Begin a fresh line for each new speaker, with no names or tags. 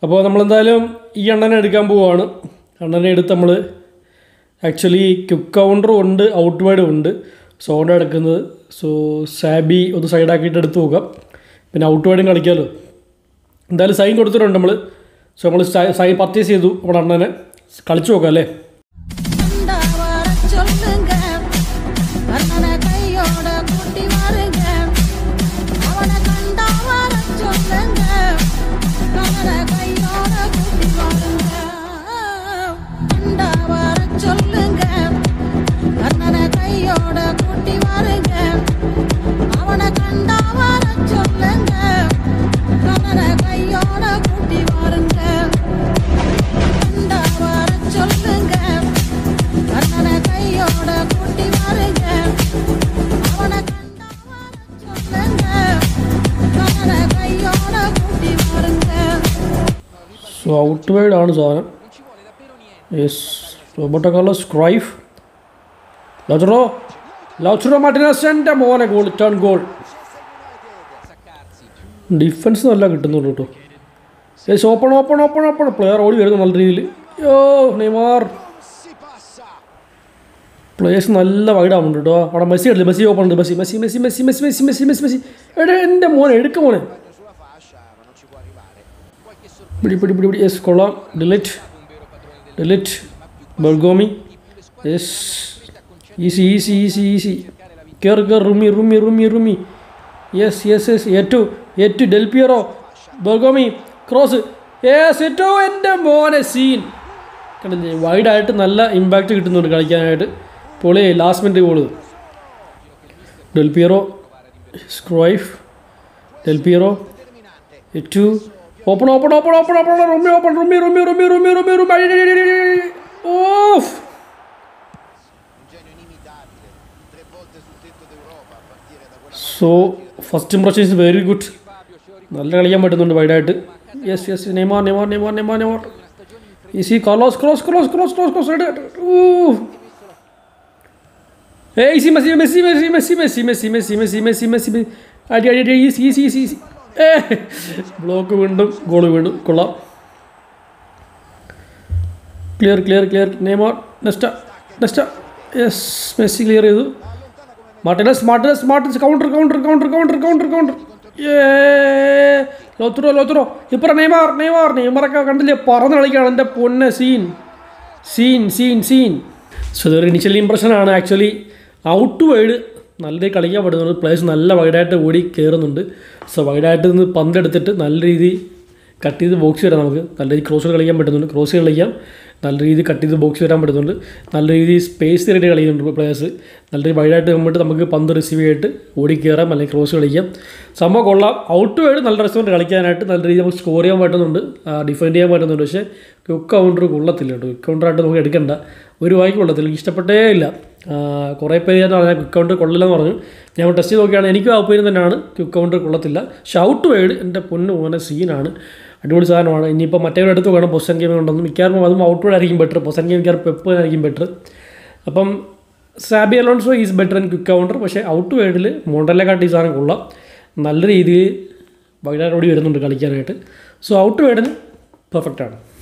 അപ്പോൾ നമ്മളെന്തായാലും ഈ എണ്ണനെ എടുക്കാൻ പോവുകയാണ് എണ്ണനെ എടുത്ത് നമ്മൾ ആക്ച്വലി ക്യുക്ക് കൗണ്ടറും ഉണ്ട് ഔട്ട് വൈഡും ഉണ്ട് സോഡ എടുക്കുന്നത് സോ സാബി ഒന്ന് സൈഡാക്കിയിട്ട് എടുത്ത് നോക്കാം പിന്നെ ഔട്ട് വൈഡും കളിക്കാമല്ലോ എന്തായാലും സൈൻ കൊടുത്തിട്ടുണ്ട് നമ്മൾ സോ നമ്മൾ സൈൻ പർച്ചേസ് ചെയ്തു നമ്മുടെ അണ്ണനെ കളിച്ചു നോക്കാം അല്ലേ
கண்டா வர சொல்லுங்க கண்ணனை கையோட கூட்டி வாருங்க அவனை கண்டா வர சொல்லுங்க கண்ணனை கையோட கூட்டி வாருங்க கண்டா வர சொல்லுங்க கண்ணனை கையோட கூட்டி வாருங்க அவனை கண்டா வர சொல்லுங்க கண்ணனை கையோட கூட்டி வாருங்க கண்டா வர சொல்லுங்க கண்ணனை கையோட கூட்டி வாருங்க அவனை கண்டா வர சொல்லுங்க கண்ணனை கையோட கூட்டி வாருங்க
സോ ഔട്ട് വൈഡ് ആണ് സാധനം yes Roberto Carlos Cruyff Lautaro Lautaro Martinez എൻ്റെ മോനെ ഗോൾ ടേൺ ഗോൾ ഡിഫൻസ് നല്ല കിട്ടുന്നുള്ളൂ കേട്ടോ yes open open open open player ഓടി വരുന്നു നല്ല രീതിയിൽ യോ നെയ്മാർ പ്ലേയേഴ്സ് നല്ല വൈഡ് ആവുന്നുണ്ട് കേട്ടോ അവിടെ മെസ്സി എടുത്ത് മെസ്സി ഓപ്പൺ ഉണ്ട് Messi Messi Messi Messi Messi Messi Messi Messi Messi എടാ എൻ്റെ മോനെ എടുക്ക മോനെ പിടി പിടി പിടി പിടി യെസ് കൊള്ളാം de Ligt de Ligt Bergomi yes easy easy easy easy കയറി കയറി റുമി റുമി റുമി റുമി യെസ് യെസ് യെസ് ഏറ്റു ഏറ്റു ഡെൽപിയറോ ബർഗോമി ക്രോസ് യെസ് ഏറ്റു എൻ്റെ മോനെ സീൻ കണ്ടില്ലേ വൈഡായിട്ട് നല്ല ഇമ്പാക്റ്റ് കിട്ടുന്നുണ്ട് കളിക്കാനായിട്ട് പൊളി ലാസ്റ്റ് മിനിറ്റ് ഗോള് ഡെൽപിയറോ സ്ക്രൈഫ് ഡെൽപിയറോ ഏറ്റു open open open open open റുമി ഓപ്പൺ റുമി റുമി റുമി റുമി റുമി റുമി off so first impression is very good നല്ല കളിക്കാൻ പറ്റുന്നുണ്ട് വൈഡായിട്ട് yes yes Neymar Neymar Neymar Neymar Neymar easy cross cross cross cross cross cross ഏ easy Messi Messi Messi Messi Messi Messi Messi Messi Messi Messi Messi അടി അടി അടി easy easy easy easy ഏ block വീണ്ടും goal വീണ്ടും കൊള്ളാം clear clear clear Neymar Nesta Nesta yes Messi clear ചെയ്തു Martinez Martinez Martinez counter counter counter counter counter counter Lautaro Lautaro ഇപ്പറ Neymar Neymar നെയ്മാറൊക്കെ കണ്ടില്ലേ പറന്ന് കളിക്കുകയാണ് എൻ്റെ പൊന്നെ scene scene scene scene so ഇതൊരു ഇനിഷ്യൽ ഇമ്പ്രഷനാണ് ആക്ച്വലി ഔട്ട് വൈഡ് നല്ല രീതിയിൽ കളിക്കാൻ പറ്റുന്നുണ്ട് പ്ലേയേഴ്സ് നല്ല വൈഡായിട്ട് ഓടി കയറുന്നുണ്ട് സോ വൈഡായിട്ട് നിന്ന് പന്തെടുത്തിട്ട് നല്ല രീതിയിൽ കട്ട് ചെയ്ത് ബോക്സ് വരാം നമുക്ക് നല്ല രീതിയിൽ ക്രോസ് കളിക്കാൻ പറ്റുന്നുണ്ട് ക്രോസ് കളിക്കാം നല്ല രീതിയിൽ കട്ട് ചെയ്ത് ബോക്സ് വരാൻ പറ്റുന്നുണ്ട് നല്ല രീതിയിൽ സ്പേസ് തേടി കളിക്കുന്നുണ്ട് പ്ലേയേഴ്സ് നല്ല രീതിയിൽ വൈഡായിട്ട് നിന്നിട്ട് നമുക്ക് പന്ത് റിസീവ് ചെയ്തിട്ട് ഓടി കയറാം അല്ലെങ്കിൽ ക്രോസ് കളിക്കാം സംഭവം കൊള്ളാം ഔട്ട് വൈഡ് നല്ല രസമുണ്ട് കളിക്കാനായിട്ട് നല്ല രീതിയിൽ നമുക്ക് സ്കോർ ചെയ്യാൻ പറ്റുന്നുണ്ട് ഡിഫെൻഡ് ചെയ്യാൻ പറ്റുന്നുണ്ട് പക്ഷേ ക്വിക്ക് കൗണ്ടർ കൊള്ളത്തില്ല കേട്ടോ ക്വിക്ക് കൗണ്ടറായിട്ട് നമുക്ക് എടുക്കണ്ട ഒരു വായിക്ക് കൊള്ളത്തില്ല എനിക്ക് ഇഷ്ടപ്പെട്ടേ ഇല്ല ആ, കുറേ പേര് ഞാൻ പറഞ്ഞാൽ ക്വിക്ക് കൗണ്ടർ കൊള്ളില്ലെന്ന് പറഞ്ഞു ഞാൻ ടെസ്റ്റ് ചെയ്ത് നോക്കിയാണ് എനിക്കും ആ ഒപ്പീനിയൻ തന്നെയാണ് ക്വിക്ക് കൗണ്ടർ കൊള്ളത്തില്ല ഷൗട്ട് വൈഡ് എൻ്റെ പൊന്ന് പോകുന്ന സീനാണ് അടിപൊളി സാധനമാണ് ഇനിയിപ്പോൾ മറ്റേവരുടെ അടുത്ത് വേണം പൊസൻ ഗെയിം ഉണ്ടെന്ന് മിക്കവാറും അതും ഔട്ട് വൈഡ് ആയിരിക്കും ബെറ്റർ പൊസൻ ഗെയിം മിക്കവാറും പെപ്പ് ആയിരിക്കും ബെറ്റർ അപ്പം Xabi Alonso is better and quick counter പക്ഷേ ഔട്ട് വൈഡിൽ മോണ്ടലിനെക്കാട്ടി ഈ സാധനം കൊള്ളാം നല്ല രീതിയിൽ വൈഡായിട്ട് ഓടി വരുന്നുണ്ട് കളിക്കാനായിട്ട് സോ ഔട്ട് വൈഡിന് പെർഫെക്റ്റ് ആണ്